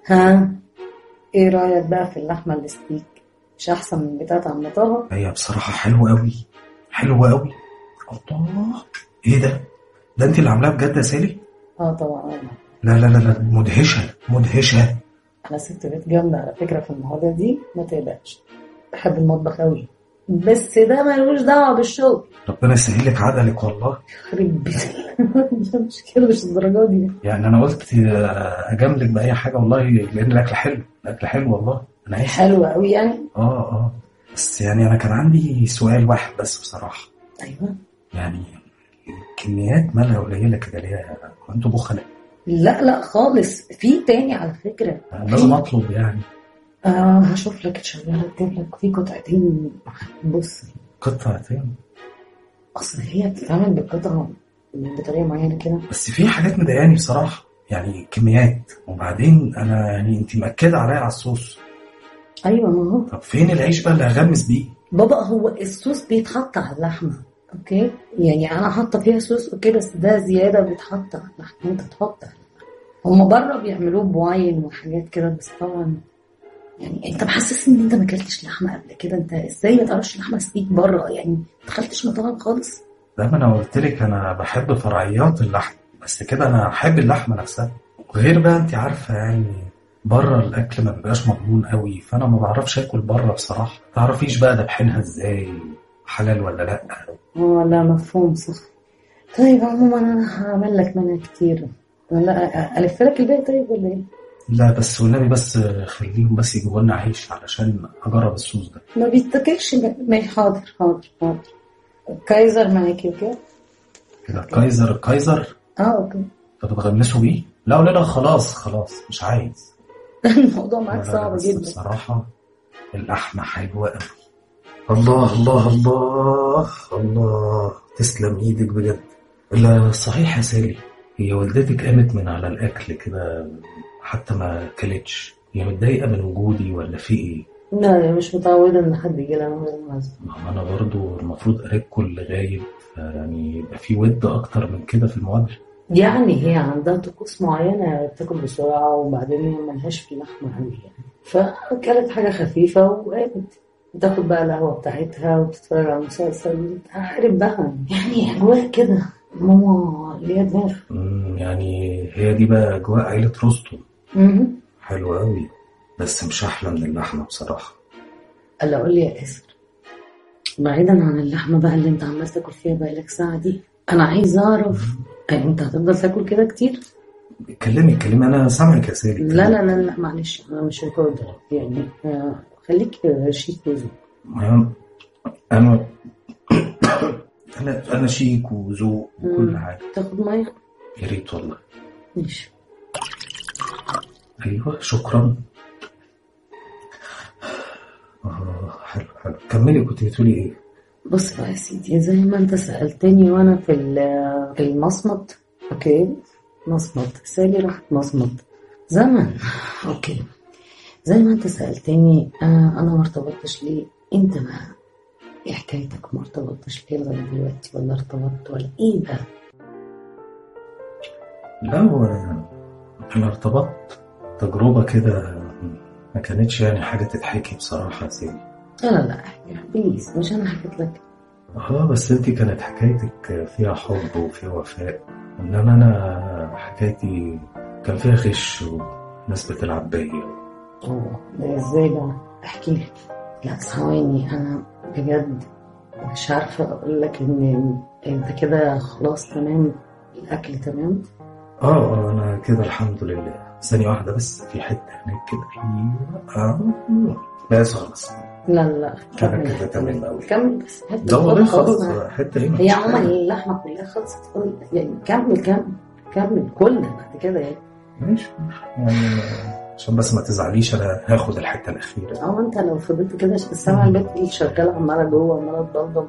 ها ايه رأيك بقى في اللحمة الستيك مش احسن من بتاعت عم طه هي بصراحة حلوة أوي حلوة أوي الله إيه ده؟ ده أنت اللي عاملاها بجد يا سالي؟ اه طبعا أنا. لا لا لا لا مدهشة مدهشة انا ست بيت جامدة على فكرة في المواضيع دي ما تقلقش بحب المطبخ قوي بس ده ملوش دعوة بالشغل ربنا يسهل لك عقلك والله يخرب بيت مش كده مش الدرجة دي يعني أنا قلت آه، أجاملك بأي حاجة والله لأن الأكل حلو الأكل حلو والله أنا عايز حلوة قوي يعني آه آه بس يعني أنا كان عندي سؤال واحد بس بصراحة ايوه يعني الكميات مالها قليلة كده ليه؟ وأنتوا بخلة لا لا خالص في تاني على فكرة أنا لازم أطلب يعني آه هشوف لك شغالة اكتب لك في قطعتين بص قطعتين اصل هي بتتعمل بالقطعة بطريقة معينة كده بس في حاجات مضايقاني بصراحة يعني كميات وبعدين أنا يعني أنت مأكدة عليا على الصوص ايوه ما هو طب فين العيش بقى اللي هغمس بيه؟ بابا هو الصوص بيتحط على اللحمة اوكي يعني انا حاطة فيها صوص اوكي بس ده زيادة بيتحط على اللحمة انت تحط على اللحمة هما بره بيعملوه بواين وحاجات كده بس طبعا يعني انت محسس ان انت ما اكلتش لحمة قبل كده انت ازاي ما تعرفش لحمة ستيك بره يعني ما دخلتش مطاعم خالص ده ما أنا قلت لك أنا بحب فرعيات اللحم بس كده أنا أحب اللحمة نفسها وغير بقى أنت عارفة يعني بره الأكل ما بيبقاش مضمون قوي فأنا ما بعرفش آكل بره بصراحة تعرفيش بقى دبحينها إزاي حلال ولا لأ اه لا مفهوم صح طيب عموما انا هعمل لك منها كتير لا الف لك الباقي طيب ولا ايه؟ لا بس والنبي بس خليهم بس يجيبوا لنا عيش علشان أجرب الصوص ده ما بيتاكلش ما حاضر حاضر حاضر كايزر معاكي اوكي؟ كده كايزر كايزر اه اوكي طب بتغمسوا بيه؟ لا لا لا خلاص خلاص مش عايز الموضوع لا معاك لا صعب بس جدا بصراحة اللحمة حلوة قوي الله الله الله الله تسلم ايدك بجد لا صحيح يا سالي هي والدتك قامت من على الاكل كده حتى ما كلتش هي متضايقة من وجودي ولا في ايه لا لا مش متعودة ان حد يجي لها من غير مناسبة ما هو انا برضو المفروض قريبكم اللي غايب يعني يبقى في ود اكتر من كده في المواجهة يعني هي عندها طقوس معينة بتاكل بسرعة وبعدين هي ملهاش في اللحمة قوي يعني فأكلت حاجة خفيفة وقامت تاخد بقى القهوة بتاعتها وتتفرج على مسلسل عارف بقى يعني أجواء كده ماما ليها دماغ أمم، يعني هي دي بقى اجواء عيلة رستم مهم. حلوة قوي بس مش احلى من اللحمة بصراحة قال قول لي يا اسر بعيدا عن اللحمة بقى اللي انت عمال تاكل فيها بقالك ساعة دي انا عايز اعرف انت هتفضل تاكل كده كتير؟ اتكلمي اتكلمي انا سامعك يا سالي لا لا لا لا معلش انا مش ريكوردر يعني آه، خليك شيك وزو انا انا انا انا شيك وذوق وكل مم. حاجه تاخد ميه يا ريت والله ماشي ايوه شكرا آه حلو حلو كملي كنت بتقولي ايه بص بقى يا سيدي زي ما انت سألتني وانا في ال- في المصمت اوكي مصمت سالي راحت مصمت زمن اوكي زي ما انت سألتني آه انا ما ارتبطتش ليه انت بقى ايه حكايتك ما ارتبطتش ليه لغاية دلوقتي ولا ارتبطت ولا ايه ده لا هو انا ارتبطت تجربه كده ما كانتش يعني حاجه تتحكي بصراحه يا سيدي لا لا لا احكي بليز مش انا حكيت لك اه بس انت كانت حكايتك فيها حب وفيها وفاء انما انا حكايتي كان فيها غش وناس بتلعب بيا اوه ده ازاي بقى احكي لي لا ثواني انا بجد مش عارفة اقول لك ان انت كده خلاص تمام الاكل تمام اه اه انا كده الحمد لله ثانية واحدة بس في حتة هناك كده ايوه اه بس خلاص لا لا كده كمل كده تمام أوي. كمل بس حتة ده والله خلاص خلاص حتة هنا هي عموما اللحمة كلها خلصت فاضل- يعني كمل كمل كمل كلنا بعد كده يعني ماشي يعني عشان بس ما تزعليش انا هاخد الحتة الأخيرة او انت لو فضلت كده السمع البيت اللي شغالة عمالة جوه عمالة تضلم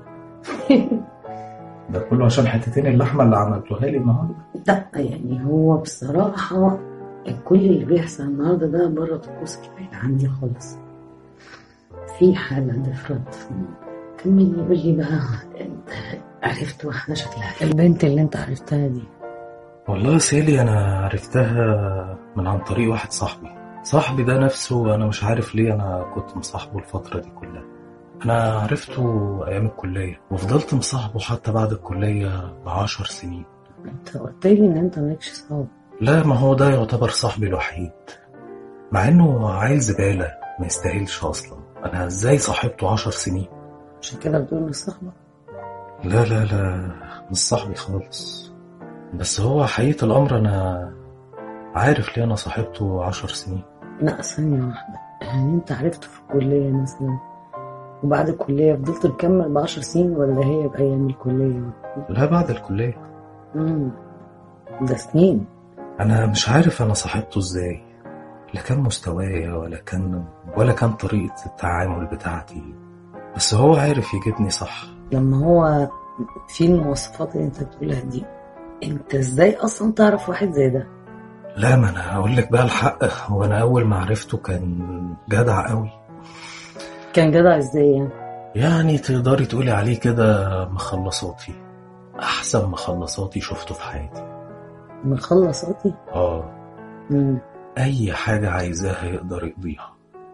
ده كله عشان حتتين اللحمة اللي عملتوها لي النهاردة لا يعني هو بصراحة كل اللي بيحصل النهاردة ده بره طقوس العيلة عندي خالص في حاجة ديفرنت كمل يقول لي بقى انت عرفت واحدة شكلها البنت اللي انت عرفتها دي والله يا سيلي انا عرفتها من عن طريق واحد صاحبي صاحبي ده نفسه انا مش عارف ليه انا كنت مصاحبه الفترة دي كلها انا عرفته ايام الكلية وفضلت مصاحبه حتى بعد الكلية بعشر سنين انت قلت لي ان انت مالكش صحاب لا ما هو ده يعتبر صاحبي الوحيد مع انه عيل زبالة ما يستاهلش اصلا انا ازاي صاحبته عشر سنين عشان كده بتقول مش صاحبك لا لا لا مش صاحبي خالص بس هو حقيقة الامر انا عارف ليه انا صاحبته عشر سنين لا ثانية واحدة يعني انت عرفته في الكلية مثلا وبعد الكلية فضلت مكمل بعشر سنين ولا هي بأيام الكلية؟ لا بعد الكلية مم. ده سنين انا مش عارف انا صاحبته ازاي لا كان مستوايا ولا كان ولا كان طريقة التعامل بتاعتي بس هو عارف يجيبني صح لما هو في المواصفات اللي انت بتقولها دي انت ازاي اصلا تعرف واحد زي ده؟ لا ما انا هقول لك بقى الحق هو انا اول ما عرفته كان جدع قوي كان جدع ازاي يعني؟ يعني تقدري تقولي عليه كده مخلصاتي احسن مخلصاتي شفته في حياتي مخلصاتي؟ اه مم. اي حاجة عايزاها يقدر يقضيها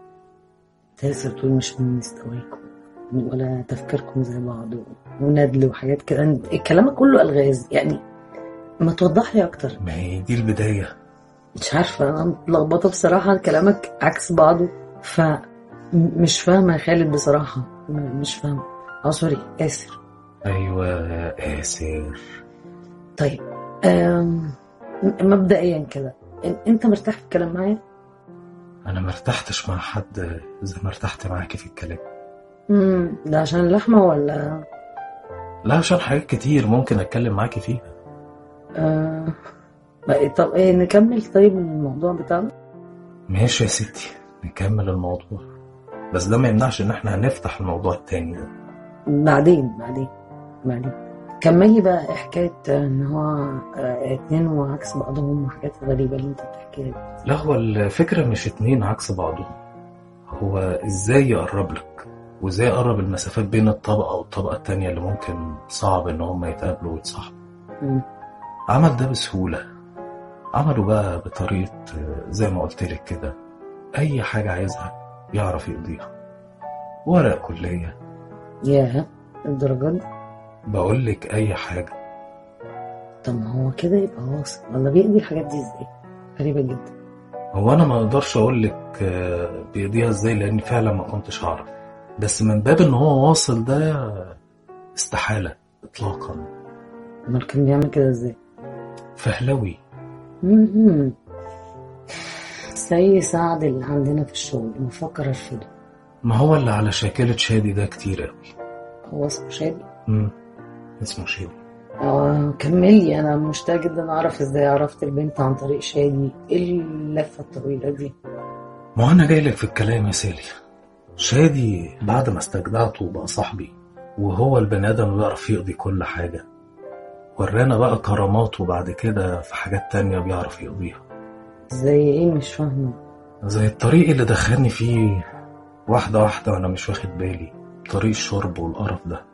تاسر تقول مش من مستواكم ولا تفكيركم زي بعض و- وندل وحاجات كده انت- كلامك كله الغاز يعني ما توضح لي اكتر ما هي دي البداية مش عارفه انا متلخبطه بصراحه كلامك عكس بعضه فمش فاهمه يا خالد بصراحه م- مش فاهمه اه سوري اسر ايوه يا آسر طيب أم... م- مبدئيا كده إن- انت مرتاح في الكلام معايا انا مرتحتش مع حد زي ما ارتحت معاكي في الكلام امم ده عشان اللحمه ولا لا عشان حاجات كتير ممكن اتكلم معاكي فيها آه... بقى- طب ايه نكمل طيب الموضوع بتاعنا ماشي يا ستي نكمل الموضوع بس ده ما يمنعش ان احنا هنفتح الموضوع التاني ده بعدين بعدين بعدين كملي بقى إيه حكاية ان هو آه، اتنين وعكس بعضهم وحاجات غريبة اللي انت بتحكيها دي لا هو الفكرة مش اتنين عكس بعضهم هو ازاي يقرب لك وازاي يقرب المسافات بين الطبقة والطبقة التانية اللي ممكن صعب ان هم يتقابلوا ويتصاحبوا مم. عمل ده بسهولة عمله بقى بطريقة آه، زي ما قلت لك كده أي حاجة عايزها يعرف يقضيها ورق كلية ياه الدرجات دي بقول لك أي حاجة طب ما هو كده يبقى واصل ولا بيقضي الحاجات دي ازاي غريبة جدا هو أنا ما أقدرش أقول لك آه، بيقضيها إزاي لأني فعلا ما كنتش أعرف بس من باب إن هو واصل ده استحالة إطلاقا امال كان بيعمل كده ازاي فهلوي مم. زي سعد اللي عندنا في الشغل بفكر ارفضه ما هو اللي على شاكلة شادي ده كتير أوي هو اسمه شادي مم. اسمه شادي اه كملي انا مشتاق جدا اعرف ازاي عرفت البنت عن طريق شادي ايه اللفة الطويلة دي ما هو أنا جاي لك في الكلام يا سالي شادي بعد ما استجدعته بقى صاحبي وهو البني آدم اللي بيعرف يقضي كل حاجة ورانا بقى كراماته بعد كده في حاجات تانية بيعرف يقضيها زي ايه مش فاهمة زي الطريق اللي دخلني فيه واحدة واحدة وأنا مش واخد بالي طريق الشرب والقرف ده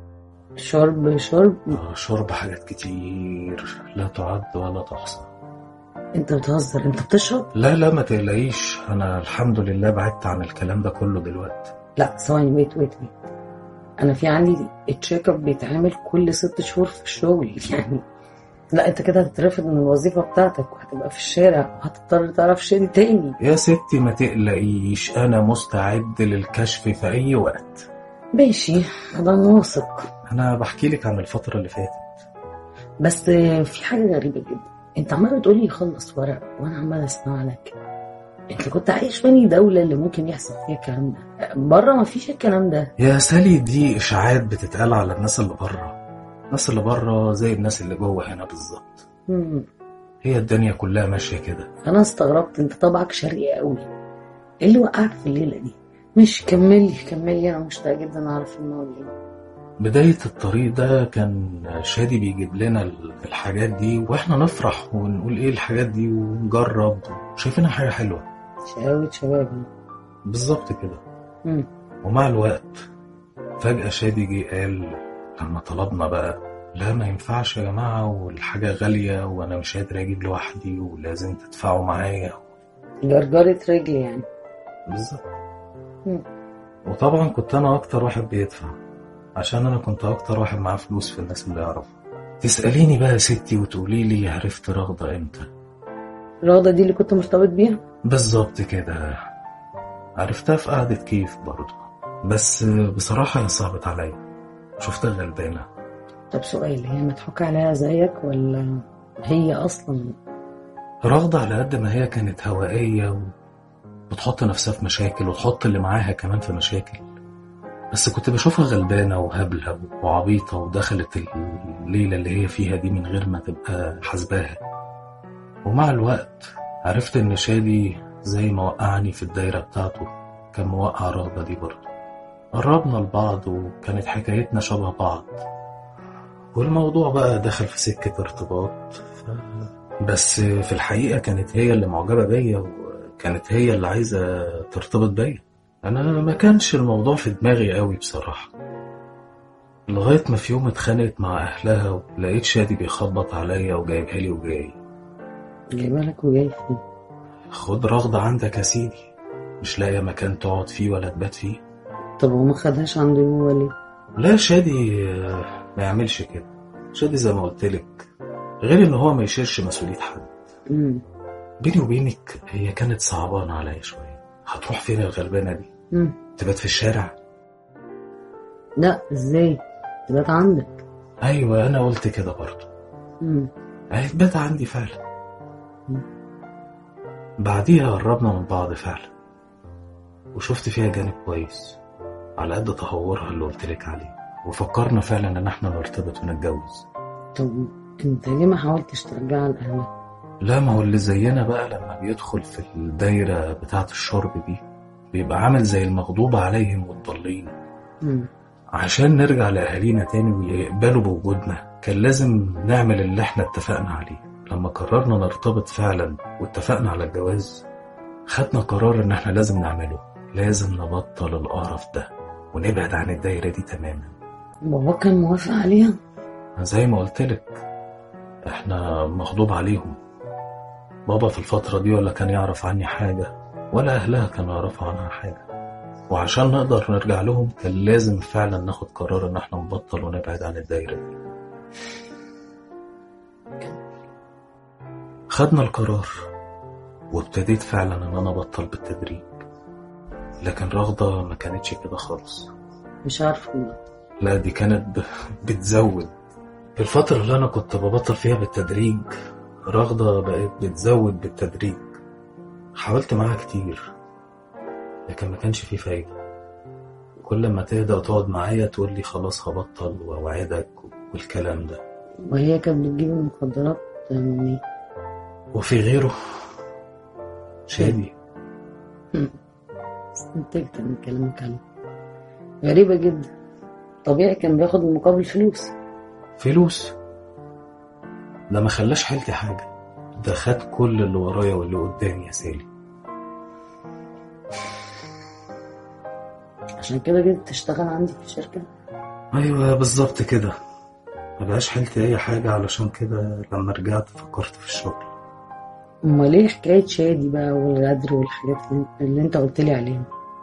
شرب شرب آه، شرب حاجات كتير لا تعد ولا تحصى انت بتهزر انت بتشرب لا لا ما تقلقيش أنا الحمد لله بعدت عن الكلام ده كله دلوقتي لا ثواني ويت ويت ويت انا في عندي التشيك اب بيتعمل كل ست شهور في الشغل يعني لا انت كده هتترفض من الوظيفة بتاعتك وهتبقى في الشارع وهتضطر تعرف شادي تاني يا ستي ما تقلقيش أنا مستعد للكشف في أي وقت ماشي انا واثق أنا بحكي لك عن الفترة اللي فاتت بس في حاجة غريبة جدا انت عمال بتقولي خلص ورق وانا عمال اسمع لك انت كنت عايش في أنهي دولة اللي ممكن يحصل فيها الكلام ده بره ما فيش الكلام ده يا سالي دي إشاعات بتتقال على الناس اللي بره الناس اللي بره زي الناس اللي جوه هنا بالظبط مم. هي الدنيا كلها ماشية كده انا استغربت انت طبعك شرقي قوي ايه اللي وقعك في الليلة دي مش كملي كملي انا مشتاق جدا اعرف المواضيع بداية الطريق ده كان شادي بيجيب لنا الحاجات دي واحنا نفرح ونقول ايه الحاجات دي ونجرب شايفينها حاجة حلوة شقاوة شباب بالظبط كده مم. ومع الوقت فجأة شادي جه قال لما طلبنا بقى لا ما ينفعش يا جماعة والحاجة غالية وأنا مش قادر أجيب لوحدي ولازم تدفعوا معايا جرجرة رجل يعني بالظبط مم. وطبعا كنت انا اكتر واحد بيدفع عشان انا كنت اكتر واحد معاه فلوس في الناس اللي يعرفها تسأليني بقى يا ستي وتقولي لي عرفت رغدة امتى الرغدة دي اللي كنت مرتبط بيها بالظبط كده عرفتها في قعدة كيف برضه بس بصراحة هي صعبت عليا شفتها غلبانة طب سؤال هي مضحوك عليها زيك ولا هي أصلا رغدة على قد ما هي كانت هوائية وبتحط نفسها في مشاكل وتحط اللي معاها كمان في مشاكل بس كنت بشوفها غلبانة وهبلة وعبيطة ودخلت الليلة اللي هي فيها دي من غير ما تبقى حسباها ومع الوقت عرفت إن شادي زي ما وقعني في الدايرة بتاعته كان موقع رغدة دي برضه قربنا لبعض وكانت حكايتنا شبه بعض والموضوع بقى دخل في سكة ارتباط ف... بس في الحقيقة كانت هي اللي معجبة بيا وكانت هي اللي عايزة ترتبط بيا أنا ما كانش الموضوع في دماغي قوي بصراحة لغاية ما في يوم اتخانقت مع أهلها ولقيت شادي بيخبط عليا وجايبها لي وجاي جايبها لك وجاي فيه خد رغدة عندك يا سيدي مش لاقية مكان تقعد فيه ولا تبات فيه طب هو ما خدهاش عنده هو ليه؟ لا شادي آه، ما يعملش كده شادي زي ما قلت لك غير ان هو ما يشيلش مسؤولية حد مم. بيني وبينك هي كانت صعبانة عليا شوية هتروح فين الغلبانة دي مم. تبات في الشارع لا ازاي؟ تبات عندك ايوه انا قلت كده برضه مم. هتبات عندي فعلا مم. بعديها قربنا من بعض فعلا وشفت فيها جانب كويس على قد تهورها اللي قلتلك عليه وفكرنا فعلا ان احنا نرتبط ونتجوز طب انت ليه ما حاولتش ترجعها لأهلها؟ لا ما هو اللي زينا بقى لما بيدخل في الدايرة بتاعة الشرب دي بيبقى عامل زي المغضوب عليهم والضالين مم. عشان نرجع لأهالينا تاني ويقبلوا بوجودنا كان لازم نعمل اللي احنا اتفقنا عليه لما قررنا نرتبط فعلا واتفقنا على الجواز خدنا قرار ان احنا لازم نعمله لازم نبطل القرف ده ونبعد عن الدايرة دي تماما بابا كان موافق عليها؟ زي ما قلت لك احنا مغضوب عليهم بابا في الفترة دي ولا كان يعرف عني حاجة ولا أهلها كانوا يعرفوا عنها حاجة وعشان نقدر نرجع لهم كان لازم فعلا ناخد قرار ان احنا نبطل ونبعد عن الدايرة دي خدنا القرار وابتديت فعلا ان انا ابطل بالتدريج لكن رغدة ما كانتش كده خالص مش عارفة والله. لا دي كانت ب... بتزود في الفترة اللي أنا كنت ببطل فيها بالتدريج رغدة بقت بتزود بالتدريج حاولت معاها كتير لكن ما كانش فيه فايدة كل ما تهدى وتقعد معايا تقول لي خلاص هبطل وأوعدك والكلام ده وهي كانت بتجيب المخدرات منين؟ وفي غيره شادي استنتجت من كلامك عنه غريبة جدا طبيعي كان بياخد مقابل فلوس فلوس ده ما خلاش حيلتي حاجة ده خد كل اللي ورايا واللي قدامي يا سالي عشان كده جيت تشتغل عندي في الشركة ايوه بالظبط كده ما بقاش حيلتي اي حاجه علشان كده لما رجعت فكرت في الشغل امال ليه حكاية شادي بقى والغدر والحاجات اللي- اللي انت قلت لي عليها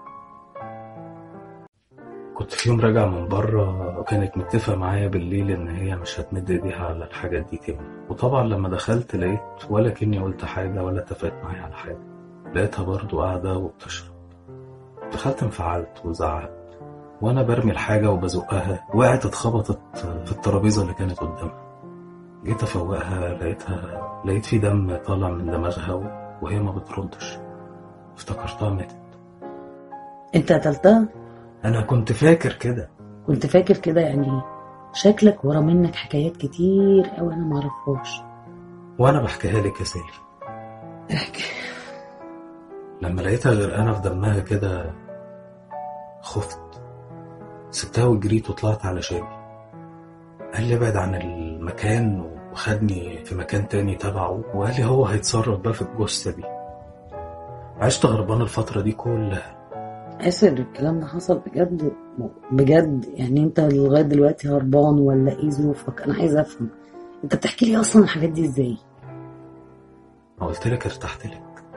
كنت في يوم راجع من بره وكانت متفقه معايا بالليل ان هي مش هتمد ايديها على الحاجات دي تاني وطبعا لما دخلت لقيت ولا كني قلت حاجه ولا اتفقت معايا على حاجه لقيتها برضو قاعده وبتشرب دخلت انفعلت وزعقت وانا برمي الحاجه وبزقها وقعت اتخبطت في الترابيزه اللي كانت قدامها جيت افوقها لقيتها لقيت في دم طالع من دماغها وهي ما بتردش افتكرتها ماتت انت قتلتها انا كنت فاكر كده كنت فاكر كده يعني شكلك ورا منك حكايات كتير قوي انا معرفهاش وانا بحكيها لك يا سالي احكي لما لقيتها غرقانه في دمها كده خفت سبتها وجريت وطلعت على شادي قال لي ابعد عن المكان وخدني في مكان تاني تبعه وقال لي هو هيتصرف بقى في الجثه دي عشت غربان الفتره دي كلها اسر الكلام ده حصل بجد بجد يعني انت لغايه دلوقتي هربان ولا ايه ظروفك انا عايز افهم انت بتحكي لي اصلا الحاجات دي ازاي ما قلت لك ارتحت لك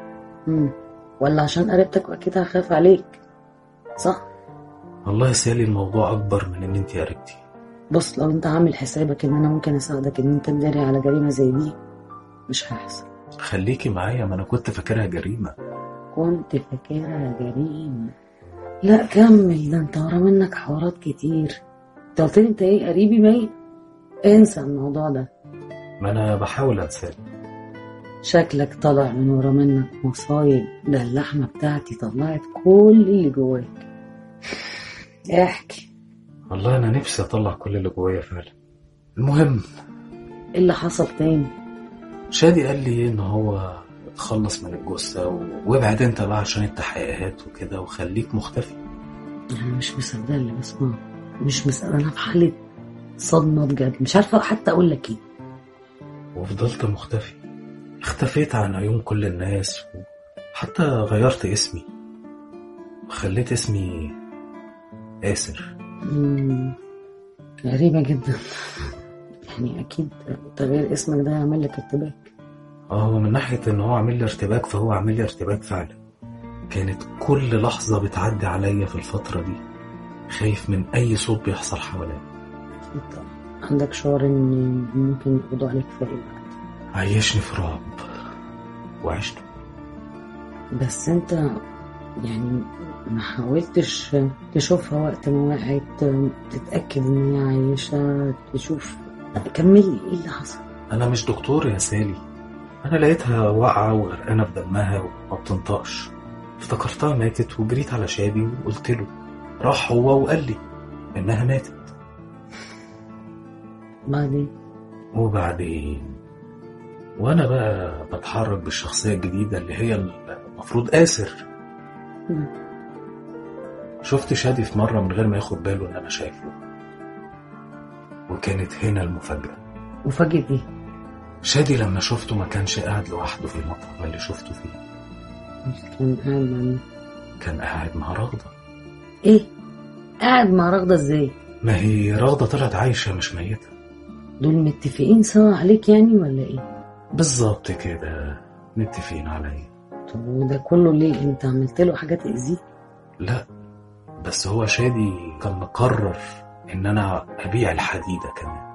مم. ولا عشان قريبتك واكيد هخاف عليك صح والله يا سالي الموضوع أكبر من إن أنت قربتي بص لو انت عامل حسابك ان انا ممكن اساعدك ان انت تداري على جريمة زي دي مش هيحصل خليكي معايا ما أنا كنت فاكرها جريمة كنت فاكرها جريمة لا كمل ده انت ورا منك حوارات كتير انت قلت لي انت ايه قريبي باين انسى الموضوع ده ما أنا بحاول أنساه شكلك طلع من ورا منك مصايب ده اللحمة بتاعتي طلعت كل اللي جواك احكي والله أنا نفسي أطلع كل اللي جوايا فعلا المهم ايه اللي حصل تاني شادي قال لي إن هو اتخلص من الجثة و- وابعد أنت بقى عشان التحقيقات وكده وخليك مختفي انا مش مصدقه اللي بسمعه مش مصدقه انا في حالة صدمة بجد مش عارفة حتى اقول لك ايه وفضلت مختفي اختفيت عن عيون كل الناس حتى غيرت اسمي وخليت اسمي آسر مم، غريبة جدا يعني اكيد تغيير اسمك ده هيعمل لك ارتباك اه هو من ناحية ان هو عامل لي ارتباك فهو عامل لي ارتباك فعلا كانت كل لحظة بتعدي عليا في الفترة دي خايف من أي صوت بيحصل حواليا انت عندك شعور ان ممكن يقبضوا عليك في اي وقت عيشني في رعب وعشته بس انت يعني ما حاولتش تشوفها وقت ما وقعت تتأكد ان هي عايشة تشوف كملي ايه اللي حصل أنا مش دكتور يا سالي أنا لقيتها واقعة وغرقانة في دمها وما بتنطقش افتكرتها ماتت وجريت على شادي وقلت له راح هو وقال لي إنها ماتت بعدين وبعدين وأنا بقى بتحرك بالشخصية الجديدة اللي هي المفروض آسر مم. شفت شادي في مرة من غير ما ياخد باله إن أنا شايفه وكانت هنا المفاجأة وفاجئ ايه شادي لما شفته ما كانش قاعد لوحده في المطعم اللي شفته فيه كان قاعد مع مين كان قاعد مع رغدة ايه قاعد مع رغدة ازاي ما هي رغدة طلعت عايشة مش ميتة دول متفقين سوا عليك يعني ولا ايه بالظبط كده متفقين عليا طب وده كله ليه انت عملت له حاجة تأذيه لا بس هو شادي كان مقرر إن أنا أبيع الحديدة كمان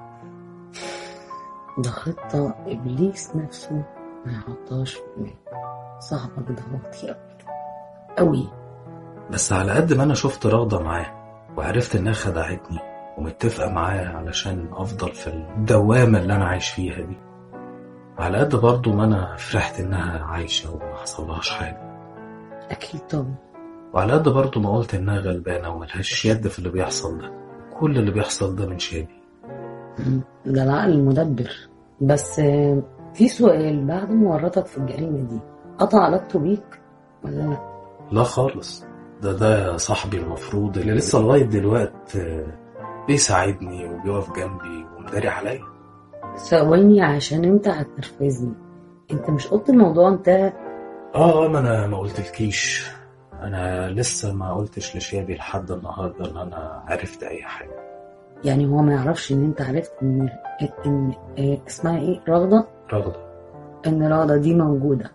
ده خطة إبليس نفسه ما يحطهاش في دماغه صاحبك ده واطي أوي أوي بس على قد ما أنا شفت رغدة معاه وعرفت إنها خدعتني ومتفقة معاه علشان أفضل في الدوامة اللي أنا عايش فيها دي على قد برضو ما أنا فرحت إنها عايشة وما حصلهاش حاجة أكيد طبعا وعلى قد برضو ما قلت إنها غلبانة وملهاش يد في اللي بيحصل ده كل اللي بيحصل ده من شادي مم. ده العقل المدبر بس آه، في سؤال بعد ما ورطك في الجريمة دي قطع علاقته بيك ولا لا؟ لا خالص ده ده صاحبي المفروض اللي لسه لغاية دلوقت آه، بيساعدني وبيقف جنبي ومداري عليا ثواني عشان انت هتنرفزني انت مش قلت الموضوع انتهى اه ما انا ما قلتلكيش انا لسه ما قلتش لشادي لحد النهارده ان انا عرفت اي حاجه يعني هو ما يعرفش ان انت عرفت ان ان آه، اسمها ايه رغدة رغده ان رغدة دي موجودة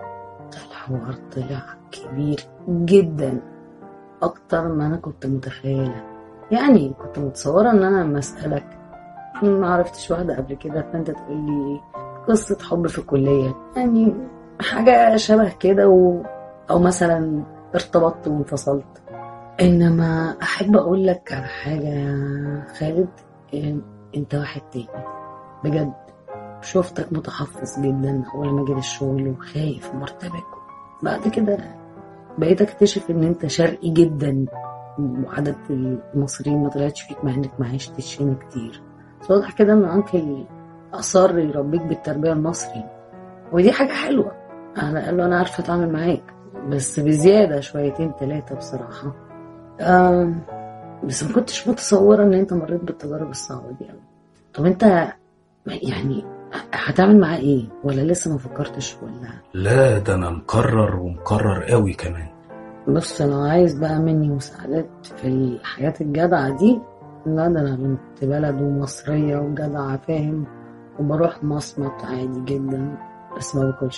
الحوار طلع كبير جدا اكتر ما انا كنت متخيلة يعني كنت متصورة ان انا لما اسألك ما عرفتش واحدة قبل كده فانت تقول لي قصة حب في الكلية يعني حاجة شبه كده و... او مثلا ارتبطت وانفصلت انما احب اقول لك على حاجة يا خالد إيه، انت واحد تاني بجد شفتك متحفظ جدا اول ما جيت الشغل وخايف ومرتبك بعد كده بقيت اكتشف ان انت شرقي جدا وعدد المصريين ما طلعتش فيك مع انك ما عشتش هنا كتير بس واضح كده ان انكل اصر يربيك بالتربيه المصري ودي حاجه حلوه على الاقل انا عارفه اتعامل معاك بس بزياده شويتين ثلاثه بصراحه آم، بس ما كنتش متصوره ان انت مريت بالتجارب الصعبه دي قوي طب انت يعني هتعمل معاه ايه ولا لسه ما فكرتش ولا لا ده انا مقرر ومقرر قوي كمان بص لو عايز بقى مني مساعدات في الحياة الجدعة دي لا ده أنا بنت بلد ومصرية وجدعة فاهم وبروح مصمت عادي جدا بس ما باكلش فيه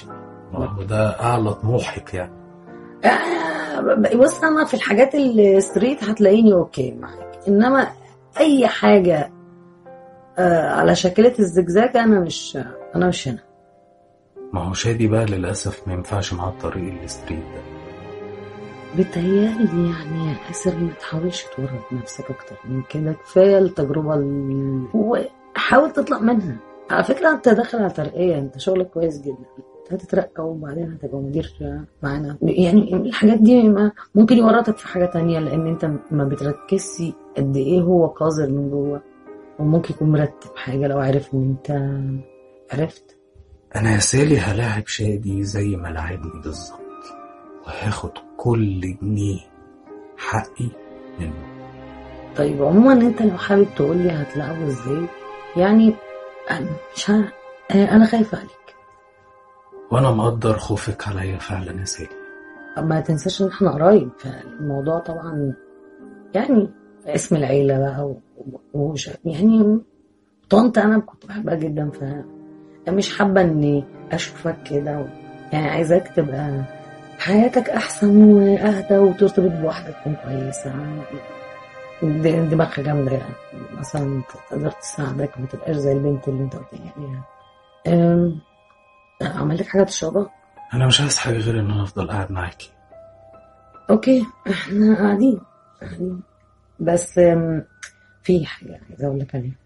ما هو ده اعلى طموحك يعني آه، بص انا في الحاجات الستريت هتلاقيني اوكي معاك انما اي حاجه آه، على شكلة الزجزاج انا مش انا مش هنا ما هو شادي بقى للاسف ما ينفعش معاه الطريق الستريت ده بتهيألي يعني يا آسر ما تحاولش تورط نفسك أكتر من كده كفاية التجربة ال... وحاول تطلع منها على فكرة أنت داخل على ترقية أنت شغلك كويس جدا أنت هتترقى وبعدين هتبقى مدير معانا يعني الحاجات دي ما ممكن يورطك في حاجة تانية لأن أنت ما بتركزش قد إيه هو قذر من جوه وممكن يكون مرتب حاجة لو عرف إن أنت عرفت انا يا سالي هلاعب شادي زي ما لعبني بالظبط وهاخد كل جنيه حقي منه طيب عموما انت لو حابب تقول لي هتلعبه ازاي يعني أنا مش ه... انا خايفه عليك وانا مقدر خوفك عليا فعلا يا سالي ما تنساش ان احنا قرايب فالموضوع طبعا يعني اسم العيله بقى و... وش يعني طنط انا كنت بحبها جدا ف مش حابه اني اشوفك كده و... يعني عايزاك تبقى حياتك احسن واهدى وترتبط بواحده تكون كويسه د- دماغها جامده يعني مثلا تقدر تساعدك ما تبقاش زي البنت اللي انت قلت لي عليها أم، اعمل لك حاجه تشربها انا مش عايز حاجه غير ان انا افضل قاعد معاكي اوكي احنا قاعدين قاعدين بس أم، في حاجه عايزه اقول لك عليها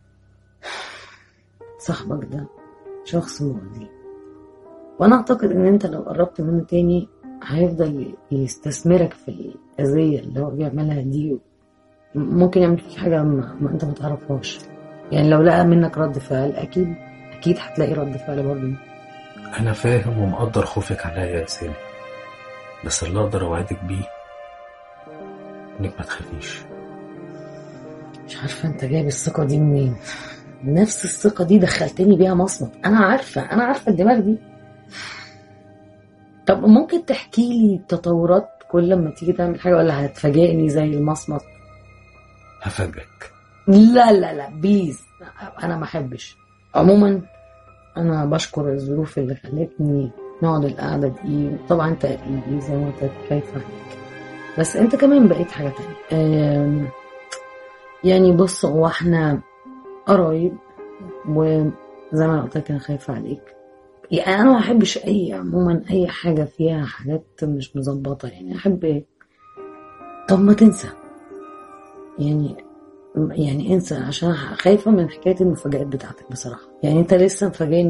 صاحبك ده شخص مؤذي وانا اعتقد ان انت لو قربت منه تاني هيفضل يستثمرك في الاذيه اللي هو بيعملها دي ممكن يعمل فيك حاجه ما, ما انت ما تعرفهاش يعني لو لقى منك رد فعل اكيد اكيد هتلاقي رد فعل برضه انا فاهم ومقدر خوفك عليا يا سالي بس اللي اقدر اوعدك بيه انك ما تخافيش مش عارفه انت جايب الثقه دي منين نفس الثقه دي دخلتني بيها مصمت انا عارفه انا عارفه الدماغ دي طب ممكن تحكي لي تطورات كل لما تيجي تعمل حاجه ولا هتفاجئني زي المصمت هفاجئك لا لا لا بيز انا ما احبش عموما انا بشكر الظروف اللي خلتني نقعد القعده دي طبعا انت قريبي زي ما قلت خايفه عليك بس انت كمان بقيت حاجه تانية أم، يعني بص هو احنا قرايب وزي ما انا قلت لك انا خايفه عليك يعني انا ما احبش اي عموما اي حاجه فيها حاجات مش مظبطه يعني احب ايه طب ما تنسى يعني يعني انسى عشان خايفه من حكايه المفاجآت بتاعتك بصراحه يعني انت لسه مفاجئني